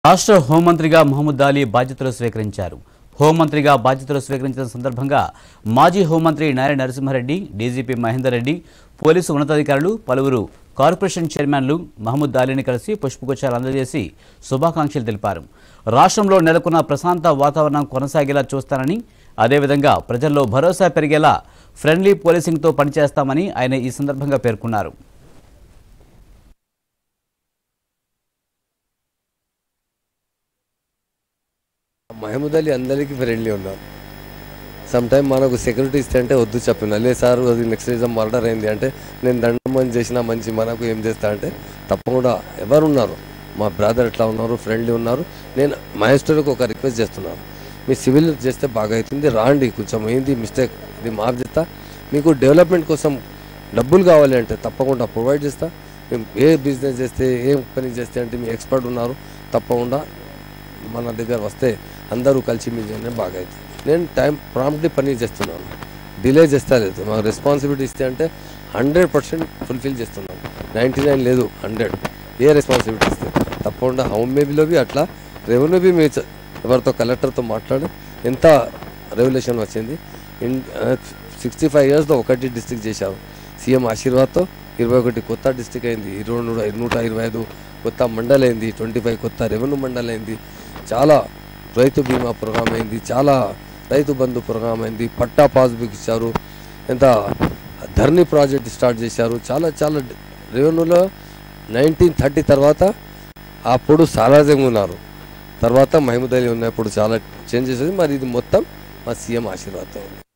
రాష్ట్ర హోంమంత్రిగా మహమూద్ అలీ బాధ్యతలు స్వీకరించారు హోంమంత్రిగా బాధ్యతలు స్వీకరించిన సందర్భంగా మాజీ హోంమంత్రి నారాయణ నరసింహారెడ్డి డీజీపీ మహేందర్ రెడ్డి పోలీసు ఉన్నతాధికారులు పలువురు కార్పొరేషన్ చైర్మన్లు మహమూద్ అలీని కలిసి పుష్పగుచ్చాలు అందజేసి శుభాకాంక్షలు తెలిపారు రాష్ట్రంలో నెలకొన్న ప్రశాంత వాతావరణం కొనసాగేలా చూస్తానని అదేవిధంగా ప్రజల్లో భరోసా పెరిగేలా ఫ్రెండ్లీ పోలీసింగ్తో పనిచేస్తామని ఆయన ఈ సందర్భంగా పేర్కొన్నారు మహమూద్ అలీ అందరికీ ఫ్రెండ్లీ ఉన్నారు సమ్ టైం మనకు సెక్యూరిటీ ఇస్తే అంటే వద్దు చెప్పిన లే సార్ అది నెక్స్ట్ రీజన్ మర్డర్ అయింది అంటే నేను దండం మంచి చేసిన మంచి మనకు ఏం చేస్తా అంటే తప్పకుండా ఎవరు ఉన్నారు మా బ్రదర్ ఎట్లా ఉన్నారు ఫ్రెండ్లీ ఉన్నారు నేను మహేశ్వరికి ఒక రిక్వెస్ట్ చేస్తున్నాను మీ సివిల్ చేస్తే బాగా అవుతుంది రాండి కొంచెం ఏంది మిస్టేక్ ఇది మాఫ్ చేస్తా మీకు డెవలప్మెంట్ కోసం డబ్బులు కావాలి అంటే తప్పకుండా ప్రొవైడ్ చేస్తా మేము ఏ బిజినెస్ చేస్తే ఏం పని చేస్తే అంటే మీ ఎక్స్పర్ట్ ఉన్నారు తప్పకుండా మన దగ్గర వస్తే అందరూ కలిసి మీ జర్నీ బాగా అవుతుంది నేను టైం ప్రాంప్ట్లీ పని చేస్తున్నాను డిలే చేస్తా లేదు మా రెస్పాన్సిబిలిటీ ఇస్తే అంటే హండ్రెడ్ పర్సెంట్ ఫుల్ఫిల్ చేస్తున్నాను నైంటీ నైన్ లేదు హండ్రెడ్ ఏ రెస్పాన్సిబిలిటీ ఇస్తే తప్పకుండా హోమ్ మేబీలో బి అట్లా రెవెన్యూ బి మీ చ- ఎవరితో కలెక్టర్తో మాట్లాడి ఎంత రెవల్యూషన్ వచ్చింది ఇన్ సిక్స్టీ ఫైవ్ ఇయర్స్లో ఒకటి డిస్ట్రిక్ట్ చేశారు సీఎం ఆశీర్వాద్తో ఇరవై ఒకటి కొత్త డిస్ట్రిక్ట్ అయింది ఇరవై నూట నూట ఇరవై ఐదు కొత్త మండల్ అయింది ట్వంటీ ఫైవ్ కొత్త రెవెన్యూ మండల్ అయింది చాలా రైతు బీమా ప్రోగ్రామ్ అయింది చాలా రైతు బంధు ప్రోగ్రామ్ అయింది పట్టా పాస్బుక్ ఇచ్చారు ఎంత ధర్ని ప్రాజెక్ట్ స్టార్ట్ చేశారు చాలా చాలా రెవెన్యూలో నైన్టీన్ థర్టీ తర్వాత అప్పుడు సారాజంగా ఉన్నారు తర్వాత మహమూద్ అలీ ఉన్నప్పుడు చాలా చేంజ్ చేసేది మరి ఇది మొత్తం మా సీఎం ఆశీర్వాదం ఉంది